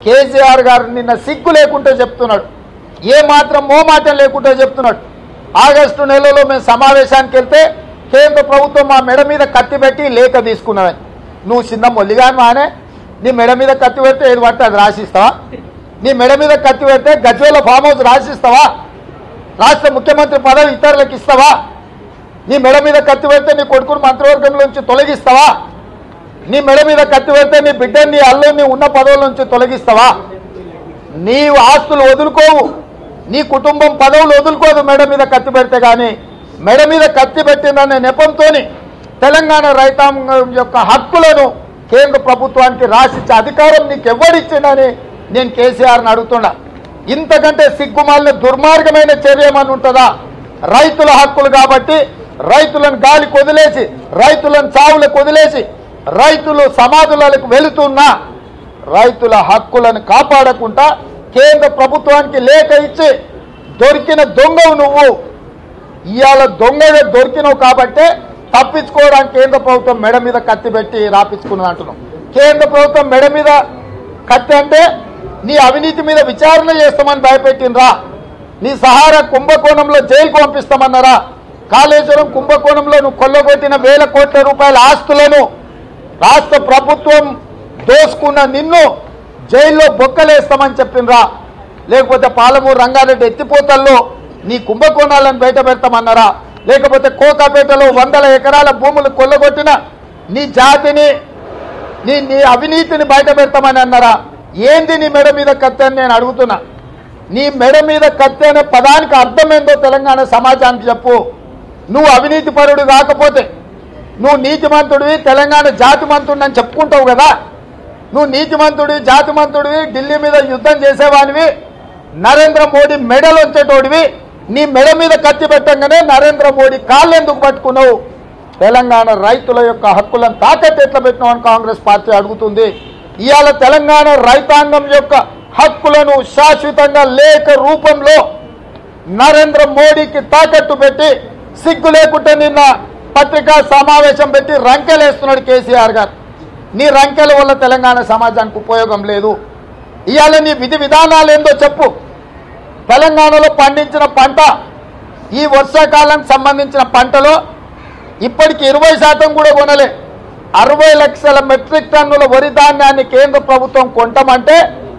కేసీఆర్ గారు నిన్న సిగ్గు లేకుంటే చెప్తున్నాడు ఏ మాత్రం మోమాటం లేకుంటే చెప్తున్నాడు ఆగస్టు నెలలో మేము సమావేశానికి వెళ్తే కేంద్ర ప్రభుత్వం మా మెడ మీద కత్తి పెట్టి లేఖ తీసుకున్నదని నువ్వు చిన్న మొల్లిగాని మానే నీ మెడ మీద కత్తి పెడితే ఏది పడితే అది రాసిస్తావా నీ మెడ మీద కత్తి పెడితే గజ్వేల ఫామ్ హౌస్ రాసిస్తావా రాష్ట్ర ముఖ్యమంత్రి పదవి ఇతరులకు ఇస్తావా నీ మెడ మీద కత్తి పెడితే నీ కొడుకును మంత్రివర్గం నుంచి తొలగిస్తావా నీ మెడ మీద కత్తి పెడితే నీ బిడ్డని నీ అల్లుని ఉన్న పదవుల నుంచి తొలగిస్తావా నీ ఆస్తులు వదులుకోవు నీ కుటుంబం పదవులు వదులుకోదు మెడ మీద కత్తి పెడితే కానీ మెడ మీద కత్తి పెట్టిందనే నెపంతోని తెలంగాణ రైతాంగం యొక్క హక్కులను కేంద్ర ప్రభుత్వానికి రాసిచ్చే అధికారం నీకు ఎవరిచ్చిందని నేను కేసీఆర్ని అడుగుతున్నా ఇంతకంటే సిగ్గుమాలిన దుర్మార్గమైన చర్య ఏమని ఉంటుందా రైతుల హక్కులు కాబట్టి రైతులను గాలికి వదిలేసి రైతులను చావులకు వదిలేసి రైతులు సమాధులకు వెళుతున్నా రైతుల హక్కులను కాపాడకుండా కేంద్ర ప్రభుత్వానికి లేఖ ఇచ్చి దొరికిన దొంగవు నువ్వు ఇవాళ దొంగగా దొరికినవు కాబట్టే తప్పించుకోవడానికి కేంద్ర ప్రభుత్వం మెడ మీద కత్తి పెట్టి రాపించుకున్నది అంటున్నాం కేంద్ర ప్రభుత్వం మెడ మీద కత్తి అంటే నీ అవినీతి మీద విచారణ చేస్తామని భయపెట్టినరా నీ సహారా కుంభకోణంలో జైలుకు పంపిస్తామన్నారా కాళేశ్వరం కుంభకోణంలో నువ్వు కొల్లగొట్టిన వేల కోట్ల రూపాయల ఆస్తులను రాష్ట్ర ప్రభుత్వం దోసుకున్న నిన్ను జైల్లో బొక్కలేస్తామని చెప్పిండ్రా లేకపోతే పాలమూరు రంగారెడ్డి ఎత్తిపోతల్లో నీ కుంభకోణాలను బయట పెడతామన్నారా లేకపోతే కోకాపేటలో వందల ఎకరాల భూములు కొల్లగొట్టిన నీ జాతిని నీ నీ అవినీతిని బయట పెడతామని అన్నారా ఏంది నీ మెడ మీద కత్తి అని నేను అడుగుతున్నా నీ మెడ మీద కత్తి అనే పదానికి అర్థం ఏందో తెలంగాణ సమాజానికి చెప్పు నువ్వు అవినీతి పరుడు కాకపోతే నువ్వు నీతిమంతుడివి తెలంగాణ జాతిమంతుడిని అని చెప్పుకుంటావు కదా నువ్వు నీతిమంతుడివి జాతిమంతుడివి ఢిల్లీ మీద యుద్ధం చేసేవానివి నరేంద్ర మోడీ మెడలు వచ్చేటోడివి నీ మెడ మీద కత్తి పెట్టంగానే నరేంద్ర మోడీ కాళ్ళు ఎందుకు పట్టుకున్నావు తెలంగాణ రైతుల యొక్క హక్కులను తాకట్టు ఎట్లా పెట్టినావు అని కాంగ్రెస్ పార్టీ అడుగుతుంది ఇవాళ తెలంగాణ రైతాంగం యొక్క హక్కులను శాశ్వతంగా లేఖ రూపంలో నరేంద్ర మోడీకి తాకట్టు పెట్టి సిగ్గు లేకుంటే నిన్న పత్రికా సమావేశం పెట్టి రంకెలేస్తున్నాడు కేసీఆర్ గారు నీ రంకెల వల్ల తెలంగాణ సమాజానికి ఉపయోగం లేదు ఇవాళ నీ విధి విధానాలు ఏందో చెప్పు తెలంగాణలో పండించిన పంట ఈ వర్షాకాలానికి సంబంధించిన పంటలో ఇప్పటికి ఇరవై శాతం కూడా కొనలే అరవై లక్షల మెట్రిక్ టన్నుల వరి ధాన్యాన్ని కేంద్ర ప్రభుత్వం కొంటామంటే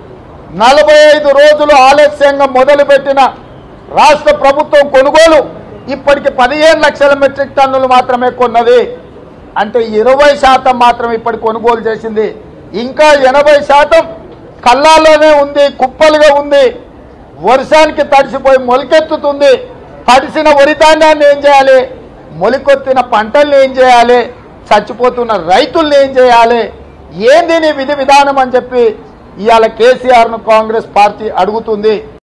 నలభై ఐదు రోజులు ఆలస్యంగా మొదలుపెట్టిన రాష్ట్ర ప్రభుత్వం కొనుగోలు ఇప్పటికి పదిహేను లక్షల మెట్రిక్ టన్నులు మాత్రమే కొన్నది అంటే ఇరవై శాతం మాత్రం ఇప్పటి కొనుగోలు చేసింది ఇంకా ఎనభై శాతం కళ్ళాల్లోనే ఉంది కుప్పలుగా ఉంది వర్షానికి తడిసిపోయి మొలకెత్తుతుంది తడిసిన వరి ధాన్యాన్ని ఏం చేయాలి మొలికొత్తిన పంటల్ని ఏం చేయాలి చచ్చిపోతున్న రైతుల్ని ఏం చేయాలి ఏంది నీ విధి విధానం అని చెప్పి ఇవాళ కేసీఆర్ను కాంగ్రెస్ పార్టీ అడుగుతుంది